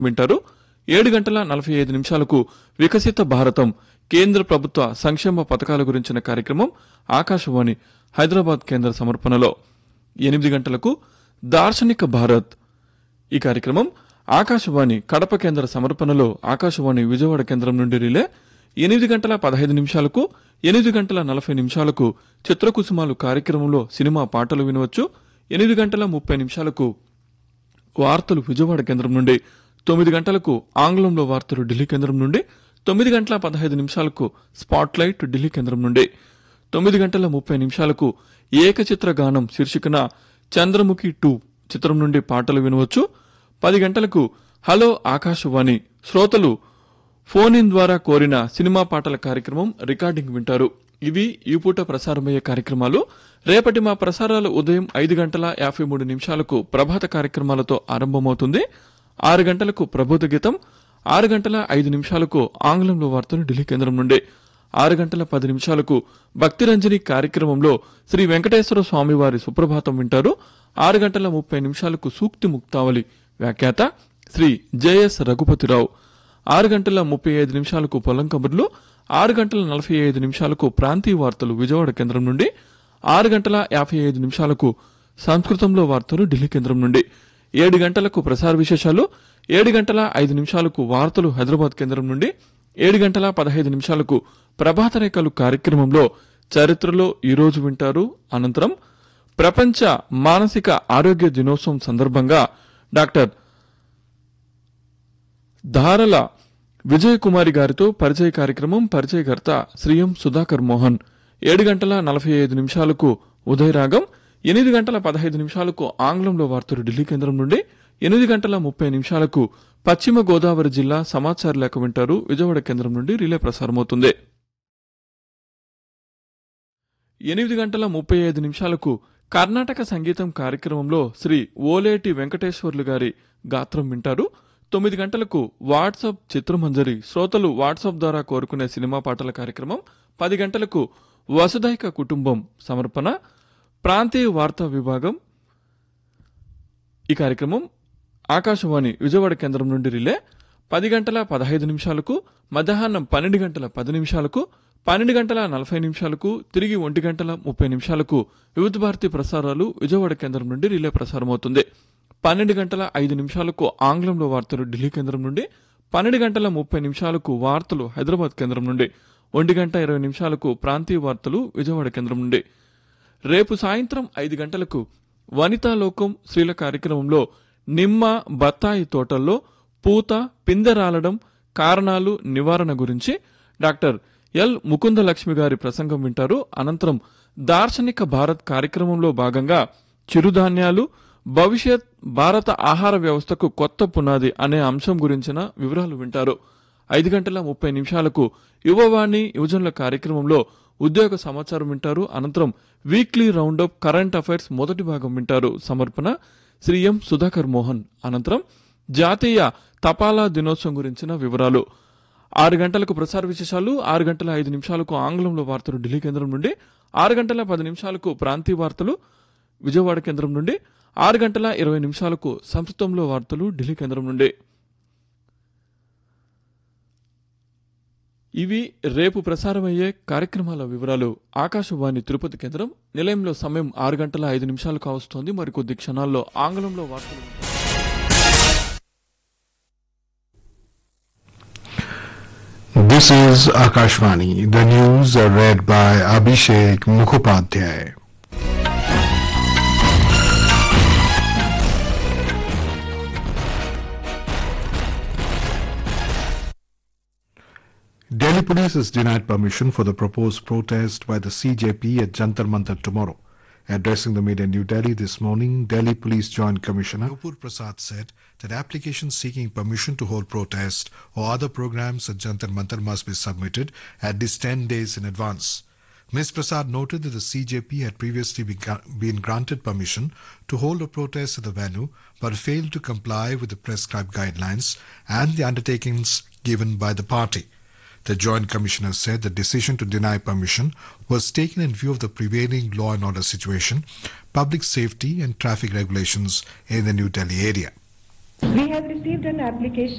వింటారు ఏడు గంటల నలభై ఐదు నిమిషాలకు వికసిత భారతం కేంద్ర ప్రభుత్వ సంక్షేమ పథకాల గురించిన కార్యక్రమం ఆకాశవాణి హైదరాబాద్ కేంద్ర సమర్పణలో ఎనిమిది గంటలకు దార్శనిక భారత్ ఈ కార్యక్రమం ఆకాశవాణి కడప కేంద్ర సమర్పణలో ఆకాశవాణి విజయవాడ కేంద్రం నుండి రిలే ఎనిమిది గంటల పదహైదు నిమిషాలకు ఎనిమిది గంటల నలభై నిమిషాలకు చిత్రకుసుమాలు కార్యక్రమంలో సినిమా పాటలు వినవచ్చు ఎనిమిది గంటల ముప్పై నిమిషాలకు వార్తలు విజయవాడ కేంద్రం నుండి తొమ్మిది గంటలకు ఆంగ్లంలో వార్తలు ఢిల్లీ కేంద్రం నుండి తొమ్మిది గంటల పదహైదు నిమిషాలకు స్పాట్ లైట్ ఢిల్లీ కేంద్రం నుండి తొమ్మిది గంటల ముప్పై నిమిషాలకు ఏకచిత్ర గానం శీర్షికన చంద్రముఖి టూ చిత్రం నుండి పాటలు వినవచ్చు పది గంటలకు హలో ఆకాశవాణి శ్రోతలు ఫోన్ ఇన్ ద్వారా కోరిన సినిమా పాటల కార్యక్రమం రికార్డింగ్ వింటారు ఇవి ఈ పూట ప్రసారమయ్యే కార్యక్రమాలు రేపటి మా ప్రసారాలు ఉదయం ఐదు గంటల యాభై మూడు నిమిషాలకు ప్రభాత కార్యక్రమాలతో ఆరంభమవుతుంది ఆరు గంటలకు ప్రబోధ గీతం ఆరు గంటల ఐదు నిమిషాలకు ఆంగ్లంలో వార్తలు ఢిల్లీ కేంద్రం నుండి ఆరు గంటల పది నిమిషాలకు భక్తిరంజని కార్యక్రమంలో శ్రీ వెంకటేశ్వర స్వామి వారి సుప్రభాతం వింటారు ఆరు గంటల ముప్పై నిమిషాలకు సూక్తి ముక్తావళి వ్యాఖ్యాత శ్రీ జేఎస్ రఘుపతిరావు ఆరు గంటల ముప్పై ఐదు నిమిషాలకు పొలం కబుర్లు ఆరు గంటల నలభై ఐదు నిమిషాలకు ప్రాంతీయ వార్తలు విజయవాడ కేంద్రం నుండి ఆరు గంటల యాభై ఐదు నిమిషాలకు సంస్కృతంలో వార్తలు ఢిల్లీ కేంద్రం నుండి ఏడు గంటలకు ప్రసార విశేషాలు ఏడు గంటల ఐదు నిమిషాలకు వార్తలు హైదరాబాద్ కేంద్రం నుండి ఏడు గంటల పదహైదు నిమిషాలకు ప్రభాత రేఖలు కార్యక్రమంలో చరిత్రలో ఈ రోజు వింటారు అనంతరం ప్రపంచ మానసిక ఆరోగ్య దినోత్సవం సందర్భంగా డాక్టర్ ధారల విజయ్ కుమారి గారితో పరిచయ కార్యక్రమం పరిచయకర్త శ్రీ ఎం సుధాకర్ మోహన్ ఏడు గంటల నలభై ఐదు నిమిషాలకు ఉదయరాగం ఎనిమిది గంటల పదహైదు నిమిషాలకు ఆంగ్లంలో వార్తలు ఢిల్లీ కేంద్రం నుండి ఎనిమిది గంటల ముప్పై నిమిషాలకు పశ్చిమ గోదావరి జిల్లా సమాచార లేఖ వింటారు విజయవాడ కేంద్రం నుండి రిలే ప్రసారమవుతుంది ఎనిమిది గంటల ముప్పై ఐదు నిమిషాలకు కర్ణాటక సంగీతం కార్యక్రమంలో శ్రీ ఓలేటి వెంకటేశ్వర్లు గారి గాత్రం వింటారు తొమ్మిది గంటలకు వాట్సాప్ చిత్రమంజరి శ్రోతలు వాట్సాప్ ద్వారా కోరుకునే సినిమా పాటల కార్యక్రమం పది గంటలకు వసుధైక కుటుంబం సమర్పణ ప్రాంతీయ వార్తా విభాగం ఈ కార్యక్రమం ఆకాశవాణి విజయవాడ కేంద్రం నుండి రిలే పది గంటల పదహైదు నిమిషాలకు మధ్యాహ్నం పన్నెండు గంటల పది నిమిషాలకు పన్నెండు గంటల నలభై నిమిషాలకు తిరిగి ఒంటి గంటల ముప్పై నిమిషాలకు వివిధ భారతి ప్రసారాలు విజయవాడ కేంద్రం నుండి రిలే ప్రసారమవుతుంది పన్నెండు గంటల ఐదు నిమిషాలకు ఆంగ్లంలో వార్తలు ఢిల్లీ కేంద్రం నుండి పన్నెండు గంటల ముప్పై నిమిషాలకు వార్తలు హైదరాబాద్ కేంద్రం నుండి ఒంటి గంట ఇరవై నిమిషాలకు ప్రాంతీయ వార్తలు విజయవాడ కేంద్రం నుండి రేపు సాయంత్రం ఐదు గంటలకు వనితా లోకం స్త్రీల కార్యక్రమంలో నిమ్మ బత్తాయి తోటల్లో పూత పిందె రాలడం కారణాలు నివారణ గురించి డాక్టర్ ఎల్ ముకుందలక్ష్మి గారి ప్రసంగం వింటారు అనంతరం దార్శనిక భారత్ కార్యక్రమంలో భాగంగా చిరుధాన్యాలు భవిష్యత్ భారత ఆహార వ్యవస్థకు కొత్త పునాది అనే అంశం గురించిన వివరాలు వింటారు ఐదు గంటల ముప్పై నిమిషాలకు యువవాణి యువజనుల కార్యక్రమంలో ఉద్యోగ సమాచారం వింటారు అనంతరం వీక్లీ రౌండప్ కరెంట్ అఫైర్స్ మొదటి భాగం వింటారు సమర్పణ శ్రీ ఎం సుధాకర్ మోహన్ అనంతరం జాతీయ తపాలా దినోత్సవం గురించిన వివరాలు ఆరు గంటలకు ప్రసార విశేషాలు ఆరు గంటల ఐదు నిమిషాలకు ఆంగ్లంలో వార్తలు ఢిల్లీ కేంద్రం నుండి ఆరు గంటల పది నిమిషాలకు ప్రాంతీయ వార్తలు విజయవాడ కేంద్రం నుండి ఆరు గంటల ఇరవై నిమిషాలకు సంస్కృతంలో వార్తలు ఢిల్లీ కేంద్రం నుండి ఇవి రేపు ప్రసారమయ్యే కార్యక్రమాల వివరాలు ఆకాశవాణి తిరుపతి కేంద్రం నిలయంలో సమయం ఆరు గంటల ఐదు నిమిషాలు కావస్తోంది మరికొద్ది క్షణాల్లో ఆంగ్లంలో వార్తలు వింటారు. This is Akashvani. The news are read by Abhishek Mukhopadhyay. Delhi police has denied permission for the proposed protest by the CJP at Jantar Mantar tomorrow. Addressing the media in New Delhi this morning, Delhi Police Joint Commissioner Nupur Prasad said that applications seeking permission to hold protest or other programs at Jantar Mantar must be submitted at least 10 days in advance. Ms. Prasad noted that the CJP had previously been gra- been granted permission to hold a protest at the venue but failed to comply with the prescribed guidelines and the undertakings given by the party. The Joint Commissioner said the decision to deny permission was taken in view of the prevailing law and order situation, public safety and traffic regulations in the New Delhi area. We have received an application